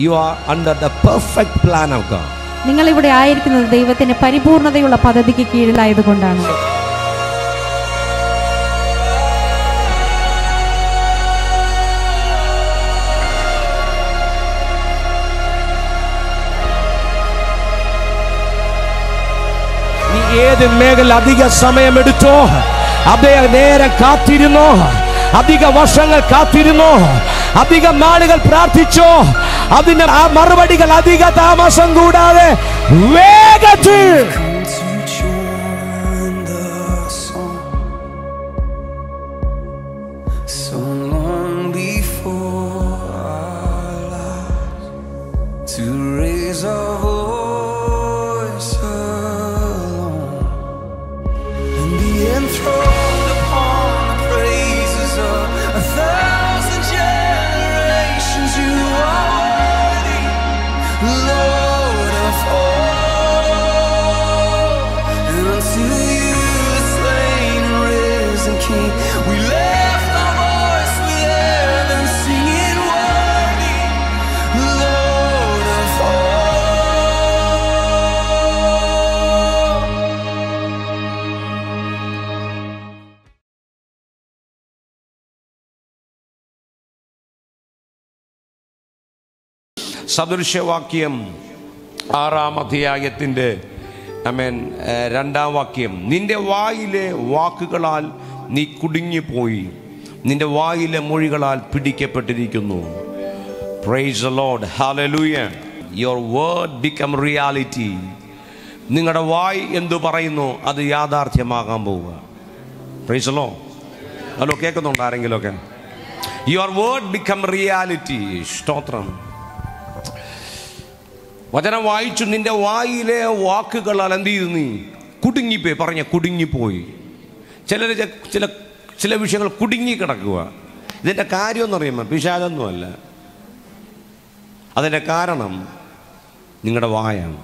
you are under the perfect plan of God. നിങ്ങൾ ഇവിടെ ആയിരിക്കുന്നത് ദൈവത്തിന്റെ പരിപൂർണതയുള്ള പദ്ധതിക്ക് കീഴിലായതുകൊണ്ടാണ് നീ ഏത് മേഖല അധിക സമയമെടുത്തോ അദ്ദേഹം നേരെ കാത്തിരുന്നോ അധിക വർഷങ്ങൾ കാത്തിരുന്നോ അധിക നാളുകൾ പ്രാർത്ഥിച്ചോ അതിന് ആ മറുപടികൾ അധിക താമസം കൂടാതെ വേഗത്തിൽ Come to join the song so long before our lives to raise our voice alone and be enthroned upon the praises of a thousand generations. You are worthy, Lord of all. And unto you, the slain and risen King, we lift our voice with heaven, singing, Worthy, Lord of all. സദൃശവാക്യം ആറാം അധ്യായത്തിൻ്റെ അമേൻ ഏഹ്, രണ്ടാം വാക്യം നിന്റെ വായിലെ വാക്കുകളാൽ നീ കുടുങ്ങിപ്പോയി നിന്റെ വായിലെ മൊഴികളാൽ പിടിക്കപ്പെട്ടിരിക്കുന്നു praise Lord hallelujah your word become reality നിങ്ങളുടെ വായ് എന്തു പറയുന്നു അത് യാഥാർത്ഥ്യമാകാൻ പോവുക പ്രൈസ് ലോ ഹലോ കേൾക്കുന്നുണ്ടോ ആരെങ്കിലുമൊക്കെ യുവർ വേർഡ് ബിക്കം റിയാലിറ്റി സ്തോത്രം വചനം വായിച്ചു നിന്റെ വായിലെ വാക്കുകളാൽ എന്ത് ചെയ്തു നീ കുടുങ്ങിപ്പോയി പറഞ്ഞ കുടുങ്ങിപ്പോയി ചിലർ ചില ചില വിഷയങ്ങൾ കുടുങ്ങി കിടക്കുക ഇതിൻ്റെ കാര്യം എന്ന് പറയുമ്പോൾ പിശാചൊന്നുമല്ല അതിൻ്റെ കാരണം നിങ്ങളുടെ വായാണ്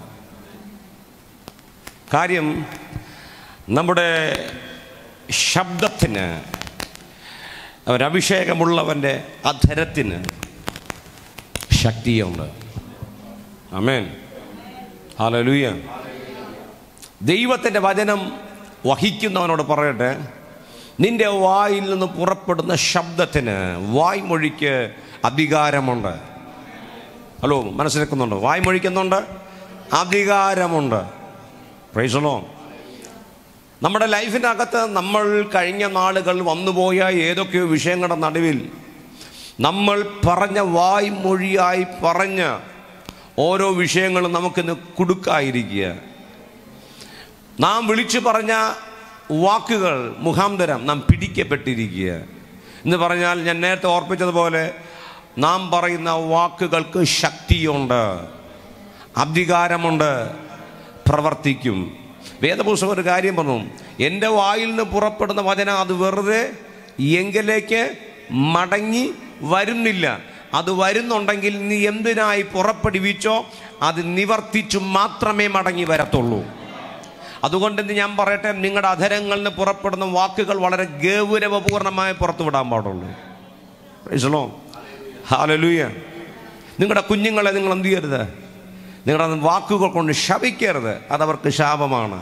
കാര്യം നമ്മുടെ ശബ്ദത്തിന് ഒരഭിഷേകമുള്ളവൻ്റെ അധരത്തിന് ശക്തിയുണ്ട് അമേൻ ഹാലലൂയ ദൈവത്തിൻ്റെ വചനം വഹിക്കുന്നവനോട് പറയട്ടെ നിന്റെ വായിൽ നിന്ന് പുറപ്പെടുന്ന ശബ്ദത്തിന് വായ്മൊഴിക്ക് അധികാരമുണ്ട് ഹലോ മനസ്സിലാക്കുന്നുണ്ടോ വായ്മൊഴിക്കുന്നുണ്ട് അധികാരമുണ്ട് പ്രൈസലോ നമ്മുടെ ലൈഫിനകത്ത് നമ്മൾ കഴിഞ്ഞ നാളുകൾ വന്നുപോയ ഏതൊക്കെയോ വിഷയങ്ങളുടെ നടുവിൽ നമ്മൾ പറഞ്ഞ വായ്മൊഴിയായി പറഞ്ഞ ഓരോ വിഷയങ്ങളും നമുക്കിന്ന് കുടുക്കായിരിക്കുക നാം വിളിച്ചു പറഞ്ഞ വാക്കുകൾ മുഖാന്തരം നാം പിടിക്കപ്പെട്ടിരിക്കുക എന്ന് പറഞ്ഞാൽ ഞാൻ നേരത്തെ ഓർപ്പിച്ചതുപോലെ നാം പറയുന്ന വാക്കുകൾക്ക് ശക്തിയുണ്ട് അധികാരമുണ്ട് പ്രവർത്തിക്കും വേദപുസ്തകം ഒരു കാര്യം പറഞ്ഞു എൻ്റെ വായിൽ നിന്ന് പുറപ്പെടുന്ന വചനം അത് വെറുതെ എങ്കിലേക്ക് മടങ്ങി വരുന്നില്ല അത് വരുന്നുണ്ടെങ്കിൽ നീ എന്തിനായി പുറപ്പെടുവിച്ചോ അത് നിവർത്തിച്ചു മാത്രമേ മടങ്ങി വരത്തുള്ളൂ അതുകൊണ്ട് ഇന്ന് ഞാൻ പറയട്ടെ നിങ്ങളുടെ അധരങ്ങളിൽ നിന്ന് പുറപ്പെടുന്ന വാക്കുകൾ വളരെ ഗൗരവപൂർണമായി പുറത്തു വിടാൻ പാടുള്ളൂ പ്രൈസലോ ഹാലലൂയ നിങ്ങളുടെ കുഞ്ഞുങ്ങളെ നിങ്ങൾ എന്ത് ചെയ്യരുത് നിങ്ങളുടെ വാക്കുകൾ കൊണ്ട് ശപിക്കരുത് അതവർക്ക് ശാപമാണ്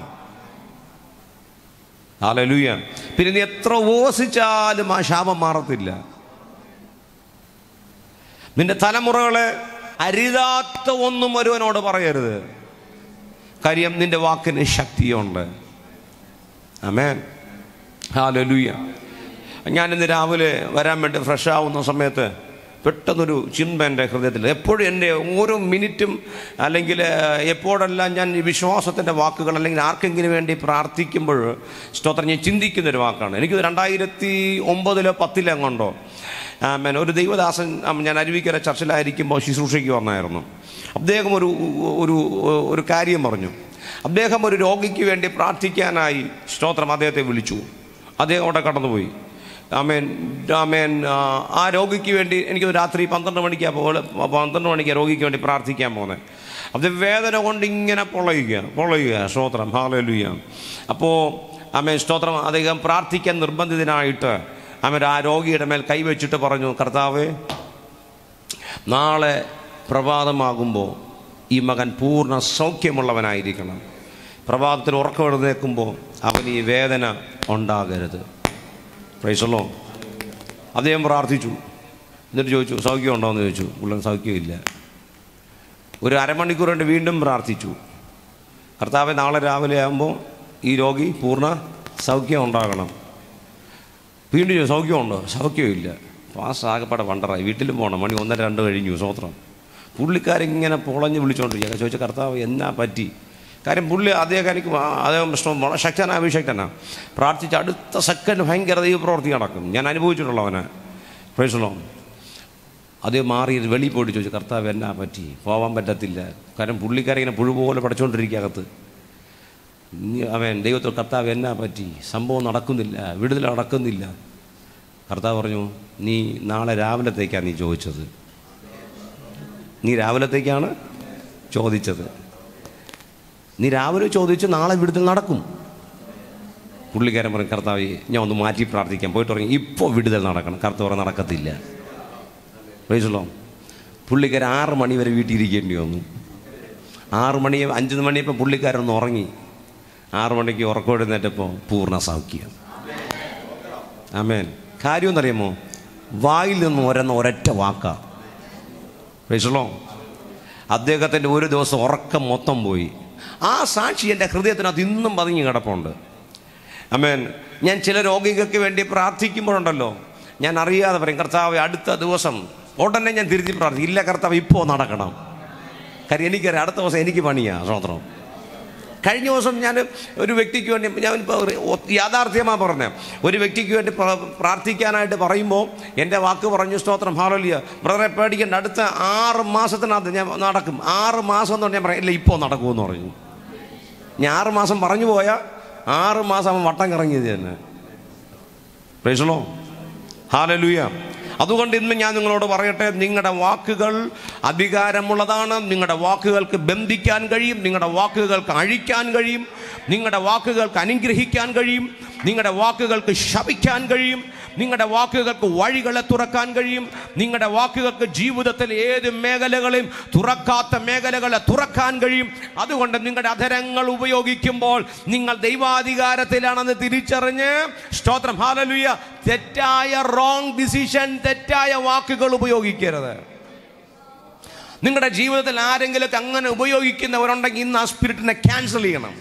ഹാലലൂയ പിന്നെ നീ എത്ര ഉപവസിച്ചാലും ആ ശാപം മാറത്തില്ല നിന്റെ തലമുറകളെ അരുതാത്ത ഒന്നും ഒരുവനോട് പറയരുത് കാര്യം നിന്റെ വാക്കിന് ശക്തിയുണ്ട് അമേൻ ഹാലലൂയ ഞാനിന്ന് രാവിലെ വരാൻ വേണ്ടി ഫ്രഷ് ആവുന്ന സമയത്ത് പെട്ടെന്നൊരു ചിന്ത എൻ്റെ ഹൃദയത്തിൽ എപ്പോഴും എൻ്റെ ഓരോ മിനിറ്റും അല്ലെങ്കിൽ എപ്പോഴെല്ലാം ഞാൻ ഈ വിശ്വാസത്തിൻ്റെ വാക്കുകൾ അല്ലെങ്കിൽ ആർക്കെങ്കിലും വേണ്ടി പ്രാർത്ഥിക്കുമ്പോൾ സ്തോത്രം ഞാൻ ചിന്തിക്കുന്നൊരു വാക്കാണ് എനിക്ക് രണ്ടായിരത്തി ഒമ്പതിലോ പത്തിലോ എങ്ങോണ്ടോ ആമേൻ ഒരു ദൈവദാസൻ ആം, ഞാൻ അരുവിക്കര ചർച്ചിലായിരിക്കുമ്പോൾ ശുശ്രൂഷയ്ക്ക് വന്നായിരുന്നു അദ്ദേഹം ഒരു ഒരു ഒരു കാര്യം പറഞ്ഞു അദ്ദേഹം ഒരു രോഗിക്ക് വേണ്ടി പ്രാർത്ഥിക്കാനായി സ്തോത്രം അദ്ദേഹത്തെ വിളിച്ചു അദ്ദേഹം അവിടെ കടന്നുപോയി ആമേൻ ആമേൻ ആ, ആ രോഗിക്ക് വേണ്ടി എനിക്ക് രാത്രി പന്ത്രണ്ട് മണിക്കാണ് പോലെ പന്ത്രണ്ട് മണിക്ക് രോഗിക്ക് വേണ്ടി പ്രാർത്ഥിക്കാൻ പോകുന്നത് അത് വേദന കൊണ്ട് ഇങ്ങനെ പൊളയുക പൊളയുക സ്തോത്രം ഹാലലുയ അപ്പോൾ ആമേൻ സ്തോത്രം അദ്ദേഹം പ്രാർത്ഥിക്കാൻ നിർബന്ധിതനായിട്ട് ആമേൻ ആ രോഗിയുടെ മേൽ കൈവച്ചിട്ട് പറഞ്ഞു കർത്താവേ നാളെ പ്രഭാതമാകുമ്പോൾ ഈ മകൻ പൂർണ്ണ സൗഖ്യമുള്ളവനായിരിക്കണം പ്രഭാതത്തിൽ ഉറക്കം എഴുന്നേൽക്കുമ്പോൾ അവൻ ഈ വേദന ഉണ്ടാകരുത് പ്രൈസല്ലോ അദ്ദേഹം പ്രാർത്ഥിച്ചു എന്നിട്ട് ചോദിച്ചു സൗഖ്യം ഉണ്ടോ എന്ന് ചോദിച്ചു പുള്ളൻ സൗഖ്യമില്ല ഒരു അരമണിക്കൂർ കൊണ്ട് വീണ്ടും പ്രാർത്ഥിച്ചു കർത്താവ് നാളെ രാവിലെ ആകുമ്പോൾ ഈ രോഗി പൂർണ്ണ സൗഖ്യം ഉണ്ടാകണം വീണ്ടും ചോദിച്ചു സൗഖ്യമുണ്ടോ സൗഖ്യമില്ല പാസ് ആകപ്പാടെ വണ്ടറായി വീട്ടിലും പോകണം മണി ഒന്നര രണ്ട് കഴിഞ്ഞു സ്വത്രം പുള്ളിക്കാരിങ്ങനെ പൊളഞ്ഞ് വിളിച്ചുകൊണ്ടിരിക്കുക ചോദിച്ച കർത്താവ് എന്നാ പറ്റി കാര്യം പുള്ളി അദ്ദേഹം എനിക്ക് അദ്ദേഹം ഇഷ്ടം വളരെ ശക്തനാ അഭിഷക്തനാ പ്രാർത്ഥിച്ച് അടുത്ത സെക്കൻഡ് ഭയങ്കര ദൈവപ്രവർത്തി നടക്കും ഞാൻ അനുഭവിച്ചിട്ടുള്ളവനെ പ്രൈസലോ അത് മാറി വെളിയിൽ പോയിട്ട് ചോദിച്ചു കർത്താവ് എന്നാ പറ്റി പോകാൻ പറ്റത്തില്ല കാരണം പുള്ളിക്കാരിങ്ങനെ പുഴു പോലെ പഠിച്ചുകൊണ്ടിരിക്കുക അകത്ത് നീ- അവൻ ദൈവത്തോട് കർത്താവ് എന്നാ പറ്റി സംഭവം നടക്കുന്നില്ല വിടുതൽ നടക്കുന്നില്ല കർത്താവ് പറഞ്ഞു നീ നാളെ രാവിലത്തേക്കാണ് നീ ചോദിച്ചത് നീ രാവിലത്തേക്കാണ് ചോദിച്ചത് നീ രാവിലെ ചോദിച്ച് നാളെ വിടുതൽ നടക്കും പുള്ളിക്കാരൻ പറഞ്ഞു കർത്താവ് ഞാൻ ഒന്ന് മാറ്റി പ്രാർത്ഥിക്കാം പോയിട്ട് പറഞ്ഞു ഇപ്പോൾ വിടുതൽ നടക്കണം കർത്താവ് പറഞ്ഞു നടക്കത്തില്ല പ്രൈസലോ പുള്ളിക്കാരൻ ആറ് മണി വരെ വീട്ടിൽ ഇരിക്കേണ്ടി വന്നു ആറ് മണി അഞ്ച് മണിയപ്പോൾ പുള്ളിക്കാരൻ ഒന്ന് ഉറങ്ങി ആറ് മണിക്ക് ഉറക്കം എഴുന്നേറ്റപ്പോൾ പൂർണ്ണ സൗഖ്യം ആമേൻ കാര്യം എന്നറിയാമോ വായിൽ നിന്ന് ഒരെന്ന ഒരൊറ്റ വാക്കാ പ്രൈസലോ അദ്ദേഹത്തിൻ്റെ ഒരു ദിവസം ഉറക്കം മൊത്തം പോയി ആ സാക്ഷി എൻ്റെ ഹൃദയത്തിനകത്ത് ഇന്നും പതുങ്ങി കിടപ്പുണ്ട് അമേൻ ഞാൻ ചില രോഗികൾക്ക് വേണ്ടി പ്രാർത്ഥിക്കുമ്പോഴുണ്ടല്ലോ ഞാൻ അറിയാതെ പറയും കർത്താവ് അടുത്ത ദിവസം ഉടനെ ഞാൻ തിരുത്തി പ്രാർത്ഥിക്കും ഇല്ല കർത്താവ് ഇപ്പോൾ നടക്കണം കാര്യം എനിക്കറിയാം അടുത്ത ദിവസം എനിക്ക് പണിയാ സ്വതന്ത്രം കഴിഞ്ഞ ദിവസം ഞാൻ ഒരു വ്യക്തിക്ക് വേണ്ടി ഞാൻ ഇപ്പോൾ യാഥാർത്ഥ്യമാണ് പറഞ്ഞത് ഒരു വ്യക്തിക്ക് വേണ്ടി പ്ര- പ്രാർത്ഥിക്കാനായിട്ട് പറയുമ്പോൾ എൻ്റെ വാക്ക് പറഞ്ഞു സ്തോത്രം ഹാലോലിയ ബ്രദറെ പേടിക്കേണ്ട അടുത്ത ആറ് മാസത്തിനകത്ത് ഞാൻ നടക്കും ആറ് മാസം എന്ന് പറഞ്ഞാൽ പറയാം ഇല്ല ഇപ്പോൾ നടക്കുമെന്ന് പറഞ്ഞു ഞാൻ ആറ് മാസം പറഞ്ഞു പോയാൽ ആറ് മാസം അവൻ വട്ടം കറങ്ങിയത് തന്നെ പ്രേഷണോ ഹാലലുയ അതുകൊണ്ട് ഇന്ന് ഞാൻ നിങ്ങളോട് പറയട്ടെ നിങ്ങളുടെ വാക്കുകൾ അധികാരമുള്ളതാണ് നിങ്ങളുടെ വാക്കുകൾക്ക് ബന്ധിക്കാൻ കഴിയും നിങ്ങളുടെ വാക്കുകൾക്ക് അഴിക്കാൻ കഴിയും നിങ്ങളുടെ വാക്കുകൾക്ക് അനുഗ്രഹിക്കാൻ കഴിയും നിങ്ങളുടെ വാക്കുകൾക്ക് ശപിക്കാൻ കഴിയും നിങ്ങളുടെ വാക്കുകൾക്ക് വഴികളെ തുറക്കാൻ കഴിയും നിങ്ങളുടെ വാക്കുകൾക്ക് ജീവിതത്തിൽ ഏത് മേഖലകളെയും തുറക്കാത്ത മേഖലകളെ തുറക്കാൻ കഴിയും അതുകൊണ്ട് നിങ്ങളുടെ അധരങ്ങൾ ഉപയോഗിക്കുമ്പോൾ നിങ്ങൾ ദൈവാധികാരത്തിലാണെന്ന് തിരിച്ചറിഞ്ഞ് സ്തോത്രം ഹാലലുയ തെറ്റായ റോങ് ഡിസിഷൻ തെറ്റായ വാക്കുകൾ ഉപയോഗിക്കരുത് നിങ്ങളുടെ ജീവിതത്തിൽ ആരെങ്കിലും അങ്ങനെ ഉപയോഗിക്കുന്നവരുണ്ടെങ്കിൽ ഇന്ന് ആ സ്പിരിറ്റിനെ ക്യാൻസൽ ചെയ്യണം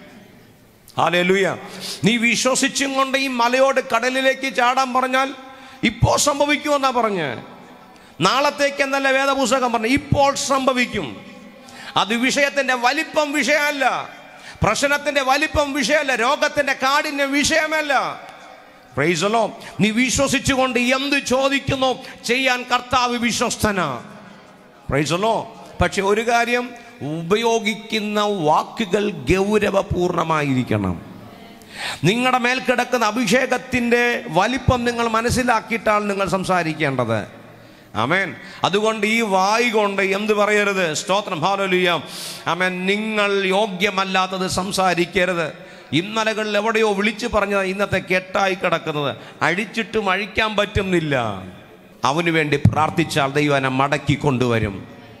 ഹാലേലുയ നീ വിശ്വസിച്ചും കൊണ്ട് ഈ മലയോട് കടലിലേക്ക് ചാടാൻ പറഞ്ഞാൽ ഇപ്പോൾ സംഭവിക്കുമെന്നാ പറഞ്ഞ് നാളത്തേക്ക് എന്നല്ല വേദപുസ്തകം പറഞ്ഞു ഇപ്പോൾ സംഭവിക്കും അത് വിഷയത്തിന്റെ വലിപ്പം വിഷയമല്ല പ്രശ്നത്തിന്റെ വലിപ്പം വിഷയമല്ല രോഗത്തിന്റെ കാഠിന്യം വിഷയമല്ല പ്രൈസലോ നീ വിശ്വസിച്ചുകൊണ്ട് എന്ത് ചോദിക്കുന്നു ചെയ്യാൻ കർത്താവ് വിശ്വസ്തനാ പ്രൈസലോ പക്ഷെ ഒരു കാര്യം ഉപയോഗിക്കുന്ന വാക്കുകൾ ഗൗരവപൂർണമായിരിക്കണം നിങ്ങളുടെ മേൽ കിടക്കുന്ന അഭിഷേകത്തിൻ്റെ വലിപ്പം നിങ്ങൾ മനസ്സിലാക്കിയിട്ടാണ് നിങ്ങൾ സംസാരിക്കേണ്ടത് ആമേൻ അതുകൊണ്ട് ഈ വായി കൊണ്ട് എന്ത് പറയരുത് സ്തോത്രം ഹാലോലിയ ആമേൻ നിങ്ങൾ യോഗ്യമല്ലാത്തത് സംസാരിക്കരുത് ഇന്നലകളിൽ എവിടെയോ വിളിച്ചു പറഞ്ഞത് ഇന്നത്തെ കെട്ടായി കിടക്കുന്നത് അഴിച്ചിട്ടും അഴിക്കാൻ പറ്റുന്നില്ല അവന് വേണ്ടി പ്രാർത്ഥിച്ചാൽ ദൈവനെ മടക്കി കൊണ്ടുവരും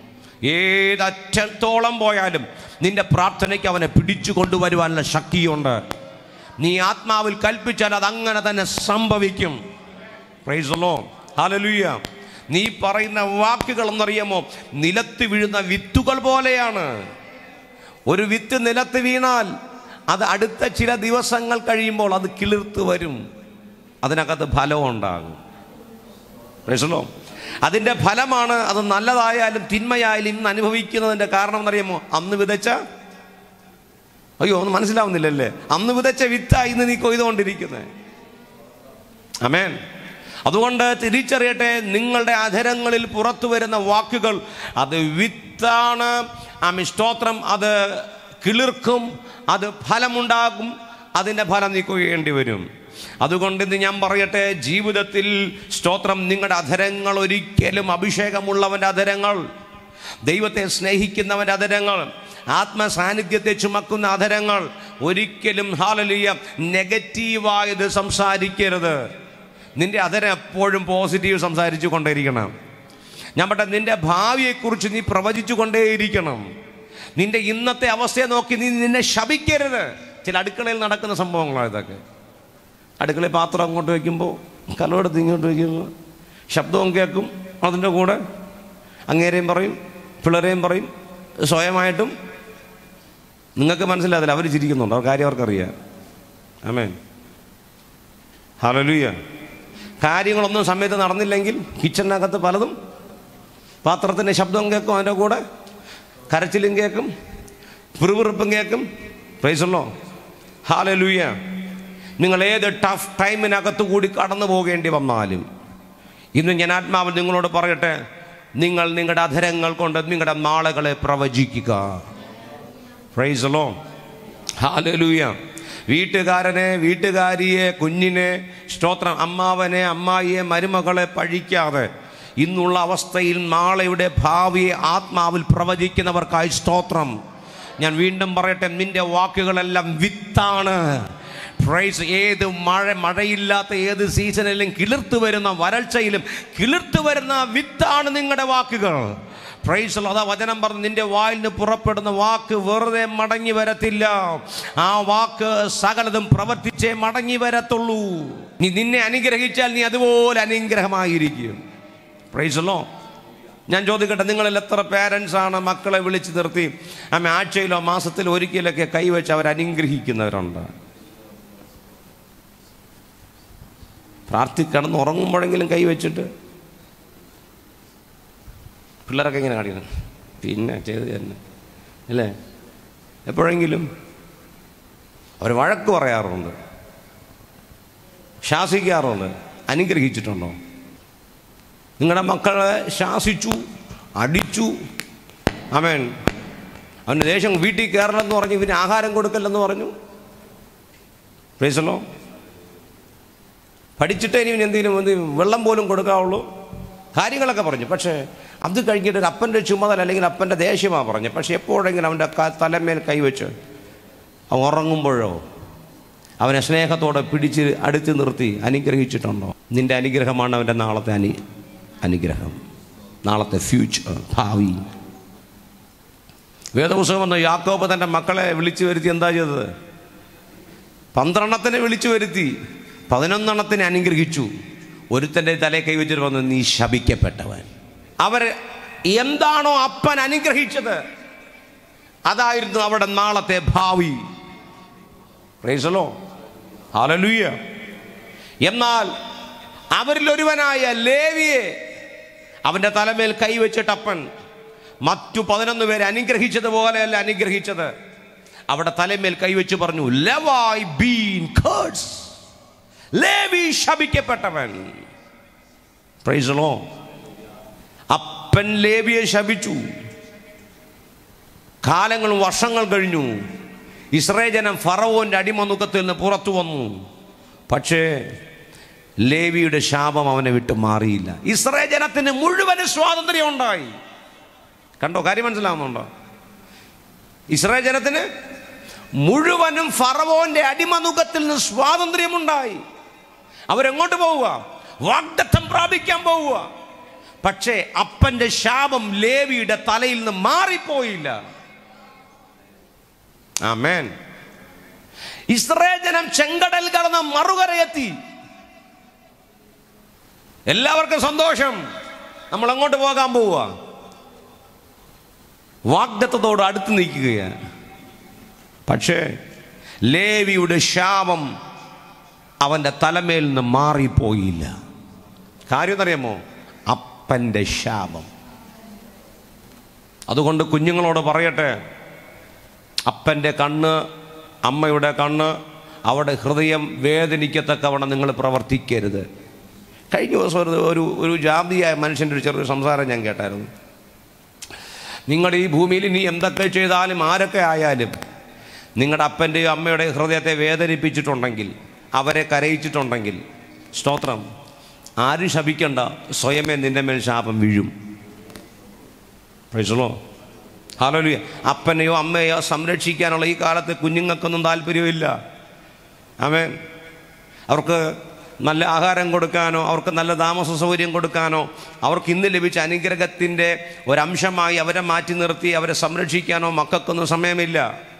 ഏതറ്റത്തോളം പോയാലും നിന്റെ പ്രാർത്ഥനയ്ക്ക് അവനെ പിടിച്ചു കൊണ്ടുവരുവാനുള്ള ശക്തിയുണ്ട് നീ ആത്മാവിൽ കൽപ്പിച്ചാൽ അത് അങ്ങനെ തന്നെ സംഭവിക്കും പ്രൈസലോ ഹാലലുയ്യ നീ പറയുന്ന വാക്കുകൾ എന്നറിയാമോ നിലത്ത് വീഴുന്ന വിത്തുകൾ പോലെയാണ് ഒരു വിത്ത് നിലത്ത് വീണാൽ അത് അടുത്ത ചില ദിവസങ്ങൾ കഴിയുമ്പോൾ അത് കിളിർത്ത് വരും അതിനകത്ത് ഫലവും ഉണ്ടാകും പ്രൈസലോ അതിൻ്റെ ഫലമാണ് അത് നല്ലതായാലും തിന്മയായാലും ഇന്ന് അനുഭവിക്കുന്നതിൻ്റെ കാരണം എന്നറിയാമോ അന്ന് വിതച്ച അയ്യോ ഒന്നും മനസ്സിലാവുന്നില്ലല്ലേ അന്ന് വിതച്ച വിത്തായി ഇന്ന് നീ കൊയ്തുകൊണ്ടിരിക്കുന്നത് അമേൻ അതുകൊണ്ട് തിരിച്ചറിയട്ടെ നിങ്ങളുടെ അധരങ്ങളിൽ പുറത്തു വരുന്ന വാക്കുകൾ അത് വിത്താണ് ആമി സ്തോത്രം അത് കിളിർക്കും അത് ഫലമുണ്ടാകും അതിൻ്റെ ഫലം നീ കൊയ്യേണ്ടി വരും അതുകൊണ്ട് ഇന്ന് ഞാൻ പറയട്ടെ ജീവിതത്തിൽ സ്തോത്രം നിങ്ങളുടെ അധരങ്ങൾ ഒരിക്കലും അഭിഷേകമുള്ളവൻ്റെ അധരങ്ങൾ ദൈവത്തെ സ്നേഹിക്കുന്നവൻ്റെ അധരങ്ങൾ ആത്മസാന്നിധ്യത്തെ ചുമക്കുന്ന അധരങ്ങൾ ഒരിക്കലും ഹാലലിയ നെഗറ്റീവായത് സംസാരിക്കരുത് നിന്റെ അധരം എപ്പോഴും പോസിറ്റീവ് സംസാരിച്ചു കൊണ്ടിരിക്കണം ഞാൻ പറ്റ നിന്റെ ഭാവിയെക്കുറിച്ച് നീ പ്രവചിച്ചു കൊണ്ടേയിരിക്കണം നിന്റെ ഇന്നത്തെ അവസ്ഥയെ നോക്കി നീ നിന്നെ ശപിക്കരുത് ചില അടുക്കളയിൽ നടക്കുന്ന സംഭവങ്ങളാണ് ഇതൊക്കെ അടുക്കളയിൽ പാത്രം അങ്ങോട്ട് വയ്ക്കുമ്പോൾ കലമെടുത്ത് ഇങ്ങോട്ട് വയ്ക്കുമ്പോൾ ശബ്ദവും കേൾക്കും അതിൻ്റെ കൂടെ അങ്ങേരെയും പറയും പിള്ളേരെയും പറയും സ്വയമായിട്ടും നിങ്ങൾക്ക് മനസ്സിലാതില്ല അവർ ചിരിക്കുന്നുണ്ട് അവർ കാര്യം അവർക്കറിയാം ആമേൻ ഹലലുയ്യ കാര്യങ്ങളൊന്നും സമയത്ത് നടന്നില്ലെങ്കിൽ കിച്ചണിനകത്ത് പലതും പാത്രത്തിൻ്റെ ശബ്ദം കേൾക്കും അതിൻ്റെ കൂടെ കരച്ചിലും കേൾക്കും പിറുപിറുപ്പും കേൾക്കും പ്രൈസുള്ളോ ഹാലലൂയ നിങ്ങൾ ഏത് ടഫ് ടൈമിനകത്ത് കൂടി കടന്നു പോകേണ്ടി വന്നാലും ഇന്ന് ഞാൻ ആത്മാവിൽ നിങ്ങളോട് പറയട്ടെ നിങ്ങൾ നിങ്ങളുടെ അധരങ്ങൾ കൊണ്ട് നിങ്ങളുടെ നാളുകളെ പ്രവചിക്കുക പ്രൈസലോ ഹാലലൂയ വീട്ടുകാരനെ വീട്ടുകാരിയെ കുഞ്ഞിനെ സ്തോത്രം അമ്മാവനെ അമ്മായിയെ മരുമകളെ പഴിക്കാതെ ഇന്നുള്ള അവസ്ഥയിൽ നാളെയുടെ ഭാവിയെ ആത്മാവിൽ പ്രവചിക്കുന്നവർക്കായി സ്തോത്രം ഞാൻ വീണ്ടും പറയട്ടെ നിന്റെ വാക്കുകളെല്ലാം വിത്താണ് പ്രൈസ് ഏത് മഴ മഴയില്ലാത്ത ഏത് സീസണിലും കിളിർത്തു വരുന്ന വരൾച്ചയിലും കിളിർത്തു വരുന്ന വിത്താണ് നിങ്ങളുടെ വാക്കുകൾ പ്രൈസ് അതാ വചനം പറഞ്ഞു നിന്റെ വായിൽ നിന്ന് പുറപ്പെടുന്ന വാക്ക് വെറുതെ മടങ്ങി വരത്തില്ല ആ വാക്ക് സകലതും പ്രവർത്തിച്ചേ മടങ്ങി വരത്തുള്ളൂ നീ നിന്നെ അനുഗ്രഹിച്ചാൽ നീ അതുപോലെ അനുഗ്രഹമായിരിക്കും പ്രൈസല്ലോ ഞാൻ ചോദിക്കട്ടെ നിങ്ങളിൽ എത്ര പേരൻസ് ആണ് മക്കളെ വിളിച്ചു നിർത്തി അമ്മ ആഴ്ചയിലോ മാസത്തിലോ ഒരിക്കലൊക്കെ കൈവച്ച് അവർ അനുഗ്രഹിക്കുന്നവരുണ്ട് പ്രാർത്ഥിക്കടന്ന് ഉറങ്ങുമ്പോഴെങ്കിലും കൈവച്ചിട്ട് പിള്ളേരൊക്കെ ഇങ്ങനെ കാണിക്കണം പിന്നെ ചെയ്ത് തന്നെ അല്ലേ എപ്പോഴെങ്കിലും അവർ വഴക്ക് പറയാറുണ്ട് ശാസിക്കാറുണ്ട് അനുഗ്രഹിച്ചിട്ടുണ്ടോ നിങ്ങളുടെ മക്കളെ ശാസിച്ചു അടിച്ചു അവൻ അവൻ്റെ ദേഷ്യം വീട്ടിൽ കയറണമെന്ന് പറഞ്ഞു ഇവന് ആഹാരം കൊടുക്കല്ലെന്ന് പറഞ്ഞു പ്രേസലോ പഠിച്ചിട്ടേ ഇനി എന്തെങ്കിലും എന്ത് വെള്ളം പോലും കൊടുക്കാവുള്ളൂ കാര്യങ്ങളൊക്കെ പറഞ്ഞു പക്ഷേ അത് കഴിഞ്ഞിട്ട് ഒരു അപ്പൻ്റെ ചുമതല അല്ലെങ്കിൽ അപ്പൻ്റെ ദേഷ്യമാണ് പറഞ്ഞു പക്ഷെ എപ്പോഴെങ്കിലും അവൻ്റെ ക- തലമേൽ കൈവച്ച് അവൻ ഉറങ്ങുമ്പോഴോ അവനെ സ്നേഹത്തോടെ പിടിച്ച് അടുത്ത് നിർത്തി അനുഗ്രഹിച്ചിട്ടുണ്ടോ നിന്റെ അനുഗ്രഹമാണ് അവൻ്റെ നാളത്തെ അനു അനുഗ്രഹം നാളത്തെ ഫ്യൂച്ചർ ഭാവി വേദപുസ്തകം വന്ന യാക്കോബ് തൻ്റെ മക്കളെ വിളിച്ചു വരുത്തി എന്താ ചെയ്തത് പന്ത്രണ്ടെണ്ണത്തിനെ വിളിച്ചു വരുത്തി പതിനൊന്നെണ്ണത്തിനെ അനുഗ്രഹിച്ചു ഒരുത്തൻ്റെ തലയെ കൈവച്ചിട്ട് വന്നു നീ ശപിക്കപ്പെട്ടവൻ അവർ എന്താണോ അപ്പൻ അനുഗ്രഹിച്ചത് അതായിരുന്നു അവിടെ നാളത്തെ ഭാവി പ്രൈസലോ ഹാലലൂയ എന്നാൽ അവരിൽ ഒരുവനായ ലേവിയെ അവൻ്റെ തലമേൽ കൈവച്ചിട്ട് അപ്പൻ മറ്റു പതിനൊന്ന് പേരെ അനുഗ്രഹിച്ചതുപോലെയല്ല അനുഗ്രഹിച്ചത് അവിടെ തലമേൽ കൈവച്ച് പറഞ്ഞു ലെവായ് ബീൻ കേഴ്സ് ലേവി ശപിക്കപ്പെട്ടവൻ പ്രൈസലോ അപ്പൻ ലേവിയെ ശപിച്ചു കാലങ്ങൾ വർഷങ്ങൾ കഴിഞ്ഞു ഇസ്രേ ജനം ഫറവോന്റെ അടിമനുഖത്തിൽ നിന്ന് പുറത്തു വന്നു പക്ഷേ ലേവിയുടെ ശാപം അവനെ വിട്ട് മാറിയില്ല ഇസ്രേ ജനത്തിന് മുഴുവനും സ്വാതന്ത്ര്യം ഉണ്ടായി കണ്ടോ കാര്യം മനസ്സിലാവുന്നുണ്ടോ ഇസ്രേ ജനത്തിന് മുഴുവനും ഫറവോന്റെ അടിമനുഖത്തിൽ നിന്ന് സ്വാതന്ത്ര്യമുണ്ടായി അവരെങ്ങോട്ട് പോവുക വാഗ്ദത്തം പ്രാപിക്കാൻ പോവുക പക്ഷേ അപ്പന്റെ ശാപം ലേവിയുടെ തലയിൽ നിന്ന് മാറിപ്പോയില്ല ആമേൻ ഇസ്രേ ജനം ചെങ്കടൽ കടന്ന് മറുകരയെത്തി എല്ലാവർക്കും സന്തോഷം നമ്മൾ അങ്ങോട്ട് പോകാൻ പോവുക വാഗ്ദത്തത്തോട് അടുത്ത് നിൽക്കുകയാണ് പക്ഷേ ലേവിയുടെ ശാപം അവൻ്റെ തലമേൽ നിന്ന് മാറിപ്പോയില്ല കാര്യം എന്നറിയാമോ അപ്പൻ്റെ ശാപം അതുകൊണ്ട് കുഞ്ഞുങ്ങളോട് പറയട്ടെ അപ്പൻ്റെ കണ്ണ് അമ്മയുടെ കണ്ണ് അവിടെ ഹൃദയം വേദനിക്കത്തക്കവണ്ണം നിങ്ങൾ പ്രവർത്തിക്കരുത് കഴിഞ്ഞ ദിവസം ഒരു ഒരു ഒരു ജാതിയായ മനുഷ്യൻ്റെ ഒരു ചെറിയ സംസാരം ഞാൻ കേട്ടായിരുന്നു നിങ്ങളുടെ ഈ ഭൂമിയിൽ ഇനി എന്തൊക്കെ ചെയ്താലും ആരൊക്കെ ആയാലും നിങ്ങളുടെ അപ്പൻ്റെയോ അമ്മയുടെയോ ഹൃദയത്തെ വേദനിപ്പിച്ചിട്ടുണ്ടെങ്കിൽ അവരെ കരയിച്ചിട്ടുണ്ടെങ്കിൽ സ്തോത്രം ആരും ശപിക്കണ്ട സ്വയമേ നിന്റെ മേൽ ശാപം വീഴും പ്രൈസലോ ഹാലോലിയ അപ്പനെയോ അമ്മയോ സംരക്ഷിക്കാനുള്ള ഈ കാലത്ത് കുഞ്ഞുങ്ങൾക്കൊന്നും താല്പര്യമില്ല ആമേൻ അവർക്ക് നല്ല ആഹാരം കൊടുക്കാനോ അവർക്ക് നല്ല താമസ സൗകര്യം കൊടുക്കാനോ അവർക്ക് ഇന്ന് ലഭിച്ച അനുഗ്രഹത്തിൻ്റെ ഒരംശമായി അവരെ മാറ്റി നിർത്തി അവരെ സംരക്ഷിക്കാനോ മക്കൾക്കൊന്നും സമയമില്ല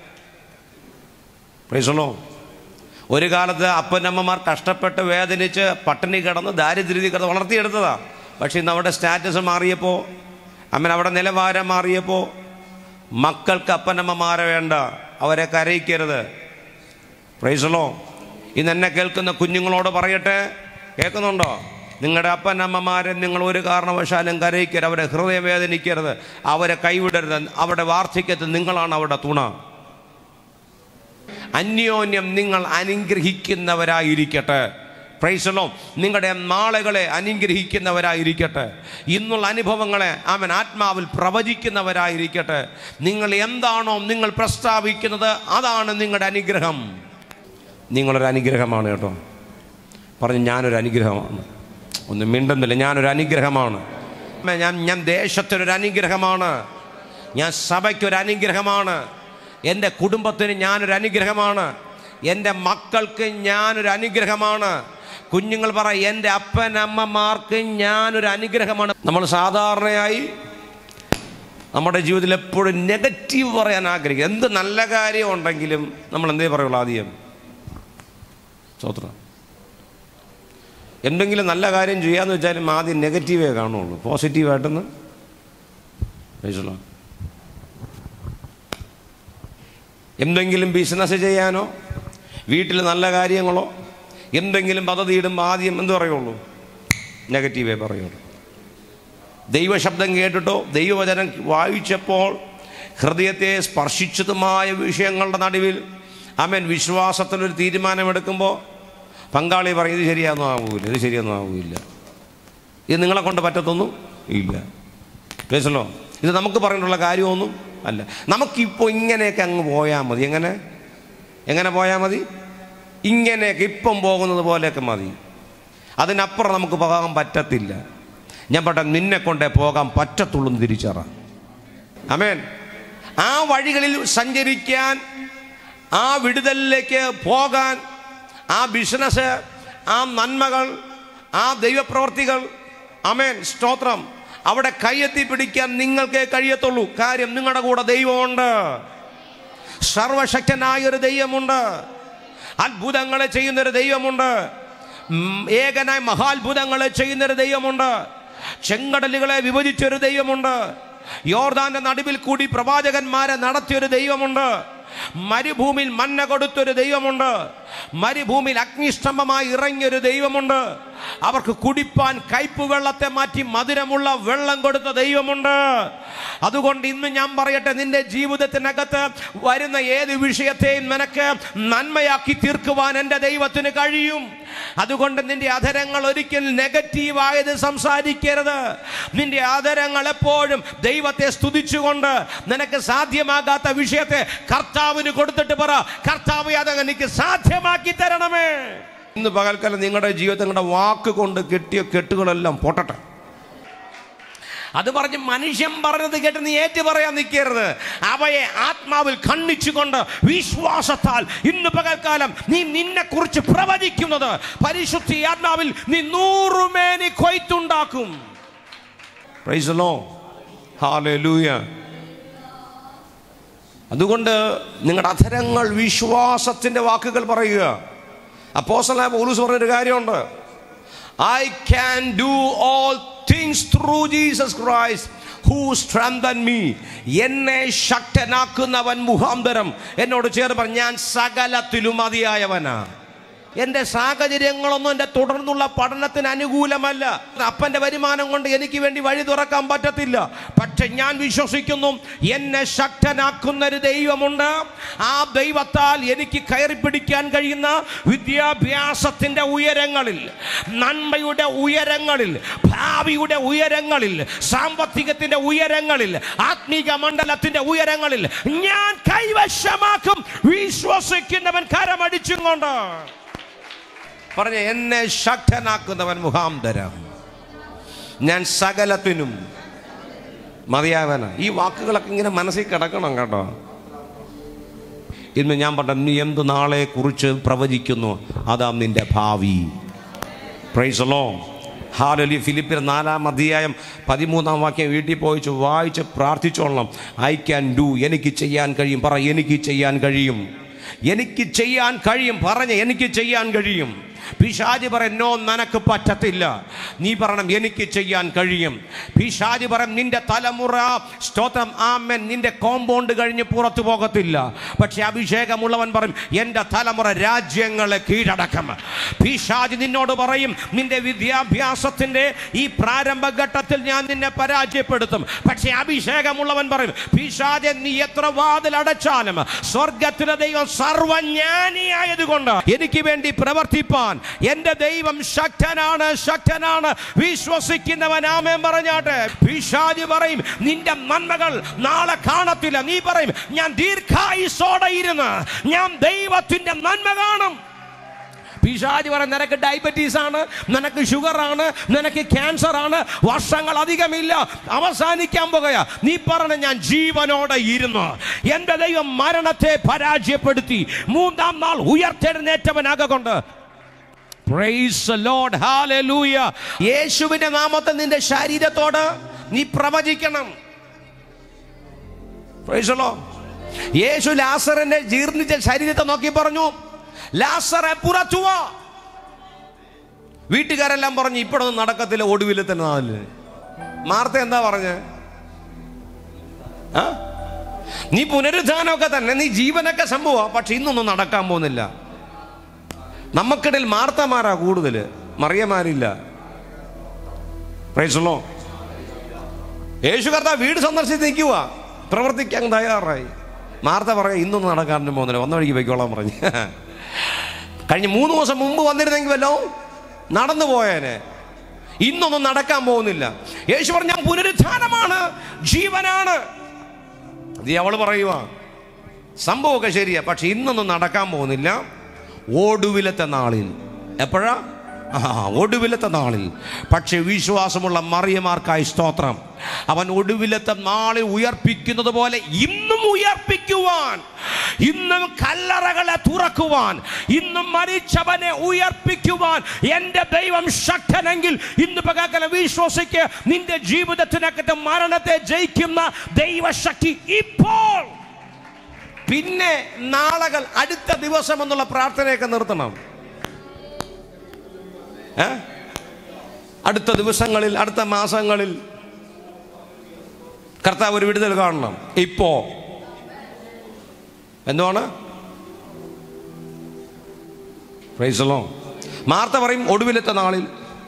പ്രൈസണോ ഒരു കാലത്ത് അപ്പനമ്മമാർ കഷ്ടപ്പെട്ട് വേദനിച്ച് പട്ടിണി കിടന്ന് ദാരിദ്ര്യത്തിൽ കിടന്ന് വളർത്തിയെടുത്തതാ പക്ഷെ ഇന്ന് അവിടെ സ്റ്റാറ്റസ് മാറിയപ്പോൾ അമ്മൻ അവിടെ നിലവാരം മാറിയപ്പോൾ മക്കൾക്ക് അപ്പനമ്മമാരെ വേണ്ട അവരെ കരയിക്കരുത് പ്രൈസളോ ഇന്ന് എന്നെ കേൾക്കുന്ന കുഞ്ഞുങ്ങളോട് പറയട്ടെ കേൾക്കുന്നുണ്ടോ നിങ്ങളുടെ അപ്പനമ്മമാരെ നിങ്ങൾ ഒരു കാരണവശാലും കരയിക്കരുത് അവരെ ഹൃദയം വേദനിക്കരുത് അവരെ കൈവിടരുത് അവരുടെ വാർദ്ധക്യത്തിൽ നിങ്ങളാണ് അവരുടെ തുണ അന്യോന്യം നിങ്ങൾ അനുഗ്രഹിക്കുന്നവരായിരിക്കട്ടെ പ്രൈസലോ നിങ്ങളുടെ നാളുകളെ അനുഗ്രഹിക്കുന്നവരായിരിക്കട്ടെ ഇന്നുള്ള അനുഭവങ്ങളെ അവൻ ആത്മാവിൽ പ്രവചിക്കുന്നവരായിരിക്കട്ടെ നിങ്ങൾ എന്താണോ നിങ്ങൾ പ്രസ്താവിക്കുന്നത് അതാണ് നിങ്ങളുടെ അനുഗ്രഹം നിങ്ങളൊരു അനുഗ്രഹമാണ് കേട്ടോ പറഞ്ഞു ഞാനൊരു അനുഗ്രഹമാണ് ഒന്നും മിണ്ടുന്നില്ല ഞാനൊരു അനുഗ്രഹമാണ് അമ്മേ, ഞാൻ ഞാൻ ദേശത്തിനൊരു അനുഗ്രഹമാണ് ഞാൻ സഭയ്ക്കൊരു അനുഗ്രഹമാണ് എൻ്റെ കുടുംബത്തിന് ഞാനൊരു അനുഗ്രഹമാണ് എൻ്റെ മക്കൾക്ക് ഞാനൊരു അനുഗ്രഹമാണ് കുഞ്ഞുങ്ങൾ പറ എൻ്റെ അപ്പനമ്മമാർക്ക് ഞാനൊരു അനുഗ്രഹമാണ് നമ്മൾ സാധാരണയായി നമ്മുടെ ജീവിതത്തിൽ എപ്പോഴും നെഗറ്റീവ് പറയാൻ ആഗ്രഹിക്കും എന്ത് നല്ല കാര്യം ഉണ്ടെങ്കിലും നമ്മൾ എന്തേ പറയുള്ളൂ ആദ്യം സ്തോത്രം എന്തെങ്കിലും നല്ല കാര്യം ചെയ്യാന്ന് വെച്ചാലും ആദ്യം നെഗറ്റീവേ കാണുള്ളൂ പോസിറ്റീവായിട്ടൊന്ന് മനസ്സിലാവും എന്തെങ്കിലും ബിസിനസ് ചെയ്യാനോ വീട്ടിൽ നല്ല കാര്യങ്ങളോ എന്തെങ്കിലും പദ്ധതി ഇടുമ്പോൾ ആദ്യം എന്ത് പറയുള്ളൂ നെഗറ്റീവേ പറയുള്ളൂ ദൈവശബ്ദം കേട്ടിട്ടോ ദൈവവചനം വായിച്ചപ്പോൾ ഹൃദയത്തെ സ്പർശിച്ചതുമായ വിഷയങ്ങളുടെ നടുവിൽ അവൻ വിശ്വാസത്തിനൊരു തീരുമാനമെടുക്കുമ്പോൾ പങ്കാളി പറയും ഇത് ശരിയാണെന്നും ആവില്ല ഇത് ശരിയൊന്നും ആവില്ല ഇത് നിങ്ങളെ കൊണ്ട് പറ്റത്തൊന്നും ഇല്ല മനസ്സിലോ ഇത് നമുക്ക് പറഞ്ഞിട്ടുള്ള കാര്യമൊന്നും അല്ല നമുക്കിപ്പോൾ ഇങ്ങനെയൊക്കെ അങ്ങ് പോയാൽ മതി എങ്ങനെ എങ്ങനെ പോയാൽ മതി ഇങ്ങനെയൊക്കെ ഇപ്പം പോകുന്നത് പോലെയൊക്കെ മതി അതിനപ്പുറം നമുക്ക് പോകാൻ പറ്റത്തില്ല ഞാൻ പട്ട നിന്നെ കൊണ്ടേ പോകാൻ പറ്റത്തുള്ളൂ എന്ന് തിരിച്ചറ അമേൻ ആ വഴികളിൽ സഞ്ചരിക്കാൻ ആ വിടുതലിലേക്ക് പോകാൻ ആ ബിസിനസ് ആ നന്മകൾ ആ ദൈവപ്രവർത്തികൾ അമേൻ സ്തോത്രം അവിടെ കയ്യെത്തി പിടിക്കാൻ നിങ്ങൾക്കേ കഴിയത്തുള്ളൂ കാര്യം നിങ്ങളുടെ കൂടെ ദൈവമുണ്ട് സർവശക്തനായ ഒരു ദൈവമുണ്ട് അത്ഭുതങ്ങളെ ചെയ്യുന്നൊരു ദൈവമുണ്ട് ഉം, ഏകനായ മഹാത്ഭുതങ്ങളെ ചെയ്യുന്നൊരു ദൈവമുണ്ട് ചെങ്കടലുകളെ വിഭജിച്ചൊരു ദൈവമുണ്ട് യോർദാന്റെ നടുവിൽ കൂടി പ്രവാചകന്മാരെ നടത്തിയൊരു ദൈവമുണ്ട് മരുഭൂമിയിൽ മന്ന കൊടുത്തൊരു ദൈവമുണ്ട് മരുഭൂമിയിൽ അഗ്നിസ്തംഭമായി ഇറങ്ങിയൊരു ദൈവമുണ്ട് അവർക്ക് കുടിപ്പാൻ കയ്പ് വെള്ളത്തെ മാറ്റി മധുരമുള്ള വെള്ളം കൊടുത്ത ദൈവമുണ്ട് അതുകൊണ്ട് ഇന്ന് ഞാൻ പറയട്ടെ നിന്റെ ജീവിതത്തിനകത്ത് വരുന്ന ഏത് വിഷയത്തെയും നിനക്ക് നന്മയാക്കി തീർക്കുവാൻ എൻ്റെ ദൈവത്തിന് കഴിയും അതുകൊണ്ട് നിന്റെ അധരങ്ങൾ ഒരിക്കലും നെഗറ്റീവായത് സംസാരിക്കരുത് നിന്റെ അധരങ്ങൾ എപ്പോഴും ദൈവത്തെ സ്തുതിച്ചുകൊണ്ട് നിനക്ക് സാധ്യമാകാത്ത വിഷയത്തെ കർത്താവിന് കൊടുത്തിട്ട് പറ കർത്താവ് അത് എനിക്ക് സാധ്യമാക്കി തരണമേ ഇന്ന് പകൽക്കാലം നിങ്ങളുടെ ജീവിതത്തിൽ നിങ്ങളുടെ വാക്ക് കൊണ്ട് കെട്ടിയ കെട്ടുകളെല്ലാം പൊട്ടട്ടെ അത് പറഞ്ഞ് മനുഷ്യൻ പറഞ്ഞത് കേട്ട് നീ ഏറ്റു പറയാൻ നിൽക്കരുത് അവയെ ആത്മാവിൽ ഖണ്ഡിച്ചുകൊണ്ട് വിശ്വാസത്താൽ ഇന്ന് പകൽക്കാലം നീ നിന്നെ കുറിച്ച് പ്രവചിക്കുന്നത് പരിശുദ്ധി ആത്മാവിൽ നീ നൂറുമേനി കൊയ്ത്തുണ്ടാക്കും Praise the Lord. Hallelujah. അതുകൊണ്ട് നിങ്ങളുടെ അധരങ്ങൾ വിശ്വാസത്തിന്റെ വാക്കുകൾ പറയുക അപ്പോസലായ പൗലൂസ് പറഞ്ഞൊരു കാര്യമുണ്ട് I can do all things through Jesus Christ who strengthen me എന്നെ ശക്തനാക്കുന്നവൻ മുഖാന്തരം എന്നോട് ചേർന്ന് പറഞ്ഞു ഞാൻ സകലത്തിലും മതിയായവനാ എൻ്റെ സാഹചര്യങ്ങളൊന്നും എൻ്റെ തുടർന്നുള്ള പഠനത്തിന് അനുകൂലമല്ല അപ്പൻ്റെ വരുമാനം കൊണ്ട് എനിക്ക് വേണ്ടി വഴി തുറക്കാൻ പറ്റത്തില്ല പക്ഷെ ഞാൻ വിശ്വസിക്കുന്നു എന്നെ ശക്തനാക്കുന്ന ഒരു ദൈവമുണ്ട് ആ ദൈവത്താൽ എനിക്ക് കയറി പിടിക്കാൻ കഴിയുന്ന വിദ്യാഭ്യാസത്തിൻ്റെ ഉയരങ്ങളിൽ നന്മയുടെ ഉയരങ്ങളിൽ ഭാവിയുടെ ഉയരങ്ങളിൽ സാമ്പത്തികത്തിൻ്റെ ഉയരങ്ങളിൽ ആത്മീക മണ്ഡലത്തിൻ്റെ ഉയരങ്ങളിൽ ഞാൻ കൈവശമാക്കും വിശ്വസിക്കുന്നവൻ കരമടിച്ചും കൊണ്ട് പറഞ്ഞ എന്നെ ശക്തനാക്കുന്നവൻ മുഖാന്തരം ഞാൻ സകലത്തിനും മതിയാവന ഈ വാക്കുകളൊക്കെ ഇങ്ങനെ മനസ്സിൽ കിടക്കണം കേട്ടോ ഇന്ന് ഞാൻ പറഞ്ഞ നീ എന്ത് നാളെ കുറിച്ച് പ്രവചിക്കുന്നു അതാ നിന്റെ ഭാവി പ്രൈസലോ ഹാലലി ഫിലിപ്പിൽ നാലാം അധ്യായം പതിമൂന്നാം വാക്യം വീട്ടിൽ പോയിച്ച് വായിച്ച് പ്രാർത്ഥിച്ചോളണം ഐ ക്യാൻ ഡു എനിക്ക് ചെയ്യാൻ കഴിയും പറ എനിക്ക് ചെയ്യാൻ കഴിയും എനിക്ക് ചെയ്യാൻ കഴിയും പറഞ്ഞ് എനിക്ക് ചെയ്യാൻ കഴിയും പിശാജി പറയും നോ നിനക്ക് പറ്റത്തില്ല നീ പറയണം എനിക്ക് ചെയ്യാൻ കഴിയും പിശാജി പറയും നിന്റെ തലമുറ സ്തോത്രം ആമൻ നിന്റെ കോമ്പൗണ്ട് കഴിഞ്ഞ് പുറത്തു പോകത്തില്ല പക്ഷെ അഭിഷേകമുള്ളവൻ പറയും എൻ്റെ തലമുറ രാജ്യങ്ങളെ കീഴടക്കം പിശാജി നിന്നോട് പറയും നിന്റെ വിദ്യാഭ്യാസത്തിൻ്റെ ഈ പ്രാരംഭഘട്ടത്തിൽ ഞാൻ നിന്നെ പരാജയപ്പെടുത്തും പക്ഷെ അഭിഷേകമുള്ളവൻ പറയും പിശാജെ നീ എത്ര വാതിൽ അടച്ചാലും സ്വർഗത്തിലെ ദൈവം സർവജ്ഞാനിയായതുകൊണ്ട് എനിക്ക് വേണ്ടി പ്രവർത്തിപ്പാൻ എന്റെ ദൈവം ശക്തനാണ് ശക്തനാണ് വിശ്വസിക്കുന്നവൻ ആമേൻ പറഞ്ഞാട്ടെ പിശാജി പറയും നിന്റെ നന്മകൾ നാളെ കാണത്തില്ല നീ പറയും ഞാൻ ദീർഘായുസോടെ ഇരുന്ന് ഞാൻ ദൈവത്തിന്റെ നന്മ കാണും പിശാജി പറയും നിനക്ക് ഡയബറ്റീസ് ആണ് നിനക്ക് ഷുഗർ ആണ് നിനക്ക് ക്യാൻസർ ആണ് വർഷങ്ങൾ അധികമില്ല അവസാനിക്കാൻ പോകുക നീ പറഞ്ഞ ഞാൻ ജീവനോടെ ഇരുന്ന് എന്റെ ദൈവം മരണത്തെ പരാജയപ്പെടുത്തി മൂന്നാം നാൾ ഉയർത്തെഴുന്നേറ്റവനാകൊണ്ട് Praise the Lord. Hallelujah. യേശുവിന്റെ നാമത്തിൽ നിന്റെ ശരീരത്തോട് നീ പ്രവചിക്കണം Praise the Lord. യേശു ലാസറിന്റെ ജീർണിച്ച ശരീരത്തെ നോക്കി പറഞ്ഞു ലാസറെ പുറത്തു വാ വീട്ടുകാരെല്ലാം പറഞ്ഞു ഇപ്പോഴൊന്നും നടക്കത്തില്ല ഒടുവിൽ തന്നെ നാല് മാർത്ത എന്താ പറഞ്ഞ നീ പുനരുദ്ധാനമൊക്കെ തന്നെ നീ ജീവനൊക്കെ സംഭവം പക്ഷെ ഇന്നൊന്നും നടക്കാൻ പോകുന്നില്ല നമുക്കിടയിൽ മാർത്തമാരാ കൂടുതൽ മറിയമാരില്ല പ്രൈസല്ലോ യേശു കർത്താവ് വീട് സന്ദർശിച്ച് നിൽക്കുക പ്രവർത്തിക്കാൻ തയ്യാറായി മാർത്ത പറയാം ഇന്നൊന്നും നടക്കാനും പോകുന്നില്ല വന്ന വഴിക്ക് പോയിക്കോളാൻ പറഞ്ഞു കഴിഞ്ഞ മൂന്ന് ദിവസം മുമ്പ് വന്നിരുന്നെങ്കിൽ വല്ലോ നടന്നു പോയേനെ ഇന്നൊന്നും നടക്കാൻ പോകുന്നില്ല യേശു പറഞ്ഞ ഞാൻ പുനരുത്ഥാനമാണ് ജീവനാണ് ഇത് അവള് പറയുക സംഭവമൊക്കെ ശരിയാ പക്ഷെ ഇന്നൊന്നും നടക്കാൻ പോകുന്നില്ല ഒടുവിലത്തെ നാളിൽ എപ്പോഴാ ആ ഒടുവിലത്തെ നാളിൽ പക്ഷെ വിശ്വാസമുള്ള മറിയമാർക്കായി സ്തോത്രം അവൻ ഒടുവിലത്തെ നാളിൽ ഉയർപ്പിക്കുന്നത് പോലെ ഇന്നും ഉയർപ്പിക്കുവാൻ ഇന്നും കല്ലറകളെ തുറക്കുവാൻ ഇന്നും മരിച്ചവനെ ഉയർപ്പിക്കുവാൻ എൻ്റെ ദൈവം ശക്തനെങ്കിൽ ഇന്ന് പകൽക്കാലം വിശ്വസിക്ക് നിന്റെ ജീവിതത്തിനകത്ത് മരണത്തെ ജയിക്കുന്ന ദൈവശക്തി ഇപ്പോൾ പിന്നെ നാളകൾ അടുത്ത ദിവസം എന്നുള്ള പ്രാർത്ഥനയൊക്കെ നിർത്തണം ഏ? അടുത്ത ദിവസങ്ങളിൽ അടുത്ത മാസങ്ങളിൽ കർത്താവ് ഒരു വിടുതൽ കാണണം ഇപ്പോ എന്തുവാണ് പ്രൈസലോ മാർത്ത പറയും ഒടുവിലത്തെ നാളിൽ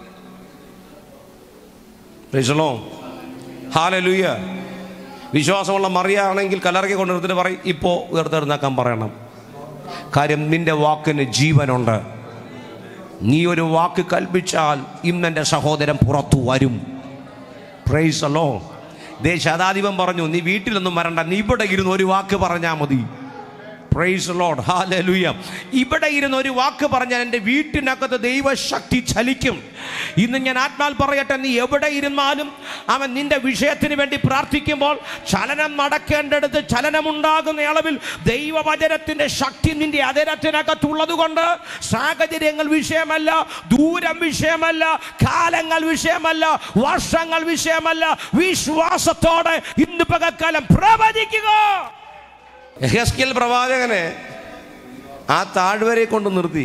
പ്രൈസലോ ഹാലലൂയ വിശ്വാസമുള്ള മറിയാണെങ്കിൽ കലറക്കി കൊണ്ടുവന്നിട്ട് പറയും ഇപ്പോൾ ഉയർത്തെഴുന്നേക്കാൻ പറയണം കാര്യം നിന്റെ വാക്കിന് ജീവനുണ്ട് നീ ഒരു വാക്ക് കൽപ്പിച്ചാൽ ഇന്നെൻ്റെ സഹോദരൻ പുറത്തു വരും പ്രൈസ് അല്ലോ ദേശാധിപൻ പറഞ്ഞു നീ വീട്ടിലൊന്നും വരണ്ട നീ ഇവിടെ ഇരുന്ന് ഒരു വാക്ക് പറഞ്ഞാൽ മതി പ്രൈസ് ലോഡ് ഹാലലുയ ഇവിടെ ഇരുന്ന് ഒരു വാക്ക് പറഞ്ഞാൽ എൻ്റെ വീട്ടിനകത്ത് ദൈവശക്തി ചലിക്കും ഇന്ന് ഞാൻ ആത്മാൽ പറയട്ടെ നീ എവിടെ ഇരുന്നാലും അവൻ നിന്റെ വിഷയത്തിന് വേണ്ടി പ്രാർത്ഥിക്കുമ്പോൾ ചലനം നടക്കേണ്ടടുത്ത് ചലനമുണ്ടാകുന്ന അളവിൽ ദൈവവചനത്തിൻ്റെ ശക്തി നിന്റെ അതരത്തിനകത്തുള്ളത് കൊണ്ട് സാഹചര്യങ്ങൾ വിഷയമല്ല ദൂരം വിഷയമല്ല കാലങ്ങൾ വിഷയമല്ല വർഷങ്ങൾ വിഷയമല്ല വിശ്വാസത്തോടെ ഇന്ന് പകൽക്കാലം പ്രവചിക്കുക യഹസ്കേൽ പ്രവാചകനെ ആ താഴ്വരെ കൊണ്ട് നിർത്തി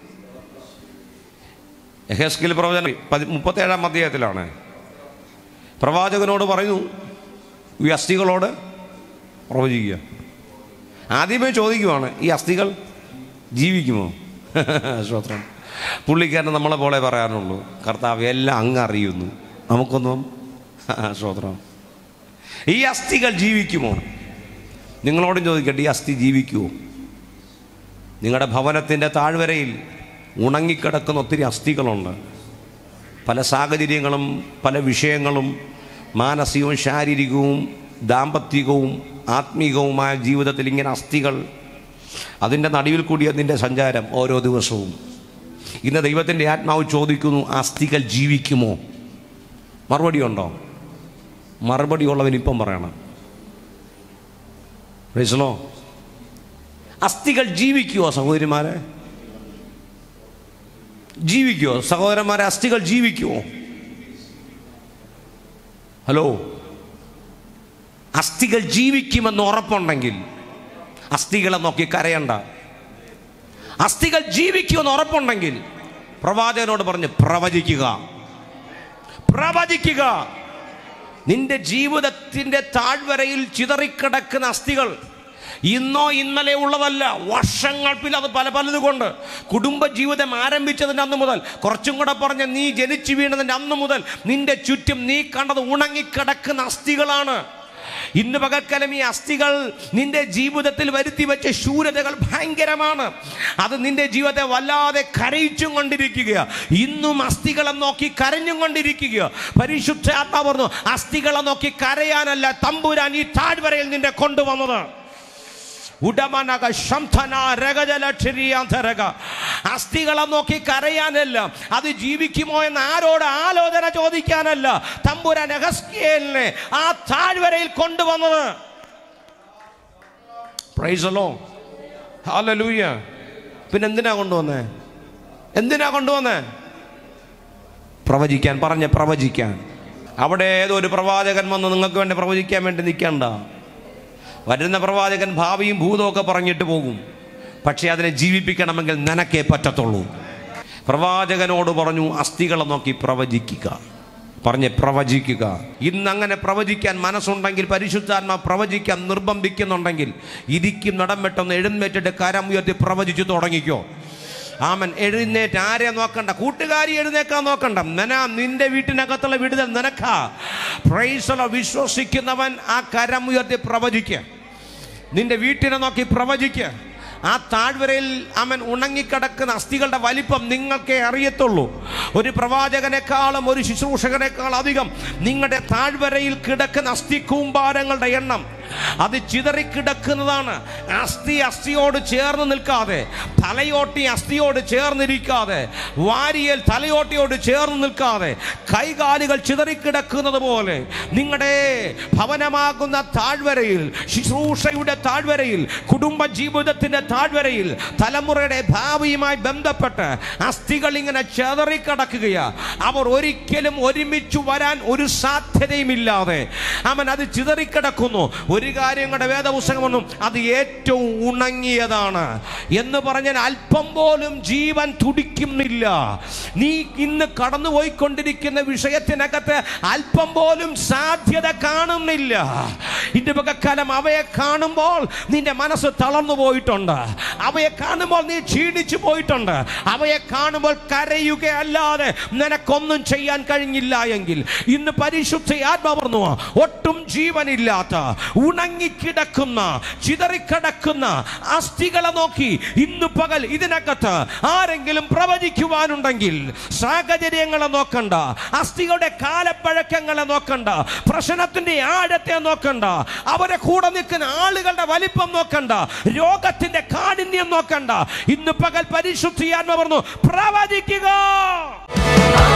യഹസ്കേൽ പ്രവചനം പതി മുപ്പത്തേഴാം അധ്യായത്തിലാണ് പ്രവാചകനോട് പറയുന്നു ഈ അസ്ഥികളോട് പ്രവചിക്കുക ആദ്യമേ ചോദിക്കുവാണ് ഈ അസ്ഥികൾ ജീവിക്കുമോ ശ്രോത്രം പുള്ളിക്കാരൻ നമ്മളെ പോലെ പറയാനുള്ളൂ കർത്താവ് എല്ലാം അങ്ങ് അറിയുന്നു നമുക്കൊന്നും ശ്രോത്രം ഈ അസ്ഥികൾ ജീവിക്കുമോ നിങ്ങളോടും ചോദിക്കട്ടെ ഈ അസ്ഥി ജീവിക്കുമോ നിങ്ങളുടെ ഭവനത്തിൻ്റെ താഴ്വരയിൽ ഉണങ്ങിക്കിടക്കുന്ന ഒത്തിരി അസ്ഥികളുണ്ട് പല സാഹചര്യങ്ങളും പല വിഷയങ്ങളും മാനസികവും ശാരീരികവും ദാമ്പത്തികവും ആത്മീകവുമായ ജീവിതത്തിൽ ഇങ്ങനെ അസ്ഥികൾ അതിൻ്റെ നടുവിൽ കൂടിയ നിൻ്റെ സഞ്ചാരം ഓരോ ദിവസവും ഇന്ന് ദൈവത്തിൻ്റെ ആത്മാവ് ചോദിക്കുന്നു ആ അസ്ഥികൾ ജീവിക്കുമോ മറുപടി ഉണ്ടോ മറുപടി ഉള്ളവൻ ഇപ്പം പറയണം പ്രൈസലോ അസ്ഥികൾ ജീവിക്കുമോ സഹോദരിമാരെ ജീവിക്കുമോ സഹോദരന്മാരെ അസ്ഥികൾ ജീവിക്കുമോ ഹലോ അസ്ഥികൾ ജീവിക്കുമെന്ന് ഉറപ്പുണ്ടെങ്കിൽ അസ്ഥികളെ നോക്കി കരയണ്ട അസ്ഥികൾ ജീവിക്കുമെന്ന് ഉറപ്പുണ്ടെങ്കിൽ പ്രവാചകനോട് പറഞ്ഞ് പ്രവചിക്കുക പ്രവചിക്കുക നിന്റെ ജീവിതത്തിന്റെ താഴ്വരയിൽ ചിതറിക്കിടക്കുന്ന അസ്ഥികൾ ഇന്നോ ഇന്നലെ ഉള്ളതല്ല വർഷങ്ങൾ പിന്നെ അത് പല പലതുകൊണ്ട് കുടുംബജീവിതം ആരംഭിച്ചതിൻ്റെ അന്ന് മുതൽ കുറച്ചും കൂടെ പറഞ്ഞ നീ ജനിച്ചു വീണതിൻ്റെ അന്ന് മുതൽ നിന്റെ ചുറ്റും നീ കണ്ടത് ഉണങ്ങിക്കിടക്കുന്ന അസ്ഥികളാണ് ഇന്ന് പകൽക്കാലം ഈ അസ്ഥികൾ നിന്റെ ജീവിതത്തിൽ വരുത്തി വെച്ച ശൂരതകൾ ഭയങ്കരമാണ് അത് നിന്റെ ജീവിതത്തെ വല്ലാതെ കരയിച്ചും കൊണ്ടിരിക്കുക ഇന്നും അസ്ഥികളെ നോക്കി കരഞ്ഞും കൊണ്ടിരിക്കുക പരിശുദ്ധ ആത്മാ പറഞ്ഞു അസ്ഥികളെ നോക്കി കരയാനല്ല തമ്പുരാൻ ഈ താഴ്വരയിൽ നിന്നെ കൊണ്ടുവന്നത് ഉടമനക ശംഥന രഗജലക്ഷരിയാന്തരക അസ്ഥികളെ നോക്കി കരയാനല്ല അത് ജീവിക്കുമോ എന്ന് ആരോട് ആലോചന ചോദിക്കാനല്ല തമ്പുരാൻ അഗസ്കിയലിനെ ആ താഴ്വരയിൽ കൊണ്ടുവന്നത് പ്രൈസലോ ഹാലലൂയ പിന്നെ എന്തിനാ കൊണ്ടുവന്നേ എന്തിനാ കൊണ്ടുവന്നേ പ്രവചിക്കാൻ പറഞ്ഞ പ്രവചിക്കാൻ അവിടെ ഏതോ ഒരു പ്രവാചകൻ വന്ന് നിങ്ങൾക്ക് വേണ്ടി പ്രവചിക്കാൻ വേണ്ടി നിൽക്കണ്ട വരുന്ന പ്രവാചകൻ ഭാവിയും ഭൂതവും ഒക്കെ പറഞ്ഞിട്ട് പോകും പക്ഷേ അതിനെ ജീവിപ്പിക്കണമെങ്കിൽ നിനക്കേ പറ്റത്തുള്ളൂ പ്രവാചകനോട് പറഞ്ഞു അസ്ഥികളെ നോക്കി പ്രവചിക്കുക പറഞ്ഞ് പ്രവചിക്കുക ഇന്ന് അങ്ങനെ പ്രവചിക്കാൻ മനസ്സുണ്ടെങ്കിൽ പരിശുദ്ധാത്മ പ്രവചിക്കാൻ നിർബന്ധിക്കുന്നുണ്ടെങ്കിൽ ഇരിക്കും നടം വെട്ടൊന്ന് എഴുന്നേറ്റിട്ട് കരം ഉയർത്തി പ്രവചിച്ചു തുടങ്ങിക്കോ ആമൻ എഴുന്നേറ്റ് ആരെ നോക്കണ്ട കൂട്ടുകാരി എഴുന്നേക്കാൻ നോക്കണ്ട നന നിന്റെ വീട്ടിനകത്തുള്ള വിടുതൽ നിനക്കാ പ്രൈസലോ വിശ്വസിക്കുന്നവൻ ആ കരം ഉയർത്തി പ്രവചിക്കുക നിന്റെ വീട്ടിനെ നോക്കി പ്രവചിക്കുക ആ താഴ്വരയിൽ അവൻ ഉണങ്ങിക്കിടക്കുന്ന അസ്ഥികളുടെ വലിപ്പം നിങ്ങൾക്കേ അറിയത്തുള്ളൂ ഒരു പ്രവാചകനേക്കാളും ഒരു ശുശ്രൂഷകനേക്കാൾ അധികം നിങ്ങളുടെ താഴ്വരയിൽ കിടക്കുന്ന അസ്ഥി കൂമ്പാരങ്ങളുടെ എണ്ണം അത് ചിതറിക്കിടക്കുന്നതാണ് അസ്ഥി അസ്ഥിയോട് ചേർന്ന് നിൽക്കാതെ തലയോട്ടി അസ്ഥിയോട് ചേർന്നിരിക്കാതെ വാരിയൽ തലയോട്ടിയോട് ചേർന്ന് നിൽക്കാതെ കൈകാലുകൾ ചിതറിക്കിടക്കുന്നത് പോലെ നിങ്ങളുടെ ഭവനമാകുന്ന താഴ്വരയിൽ ശുശ്രൂഷയുടെ താഴ്വരയിൽ കുടുംബ ജീവിതത്തിന്റെ താഴ്വരയിൽ തലമുറയുടെ ഭാവിയുമായി ബന്ധപ്പെട്ട് അസ്ഥികൾ ഇങ്ങനെ ചെതറിക്കിടക്കുകയാ അവർ ഒരിക്കലും ഒരുമിച്ച് വരാൻ ഒരു സാധ്യതയുമില്ലാതെ അവൻ അത് ചിതറിക്കിടക്കുന്നു ഒരു കാര്യം കൂടെ വേദപുസ്തകമൊന്നും അത് ഏറ്റവും ഉണങ്ങിയതാണ് എന്ന് പറഞ്ഞാൽ അല്പം പോലും ജീവൻ തുടിക്കുന്നില്ല നീ ഇന്ന് കടന്നുപോയിക്കൊണ്ടിരിക്കുന്ന വിഷയത്തിനകത്ത് അല്പം പോലും സാധ്യത കാണുന്നില്ല ഇന്റെ പകക്കാലം അവയെ കാണുമ്പോൾ നിന്റെ മനസ്സ് തളർന്നു പോയിട്ടുണ്ട് അവയെ കാണുമ്പോൾ നീ ക്ഷീണിച്ചു പോയിട്ടുണ്ട് അവയെ കാണുമ്പോൾ കരയുകയല്ലാതെ നിനക്കൊന്നും ചെയ്യാൻ കഴിഞ്ഞില്ല എങ്കിൽ ഇന്ന് പരിശുദ്ധ ആത്മാ പറഞ്ഞു ഒട്ടും ജീവനില്ലാത്ത ഉണങ്ങിക്കിടക്കുന്ന ചിതറിക്കിടക്കുന്ന അസ്ഥികളെ നോക്കി ഇന്ന് പകൽ ഇതിനകത്ത് ആരെങ്കിലും പ്രവചിക്കുവാനുണ്ടെങ്കിൽ സാഹചര്യങ്ങളെ നോക്കണ്ട അസ്ഥികളുടെ കാലപ്പഴക്കങ്ങളെ നോക്കണ്ട പ്രശ്നത്തിന്റെ ആഴത്തെ നോക്കണ്ട അവരെ കൂടെ നിൽക്കുന്ന ആളുകളുടെ വലിപ്പം നോക്കണ്ട രോഗത്തിന്റെ കാഠിന്യം നോക്കണ്ട ഇന്ന് പകൽ പരിശുദ്ധിയാത്മ പറഞ്ഞു പ്രവചിക്കുക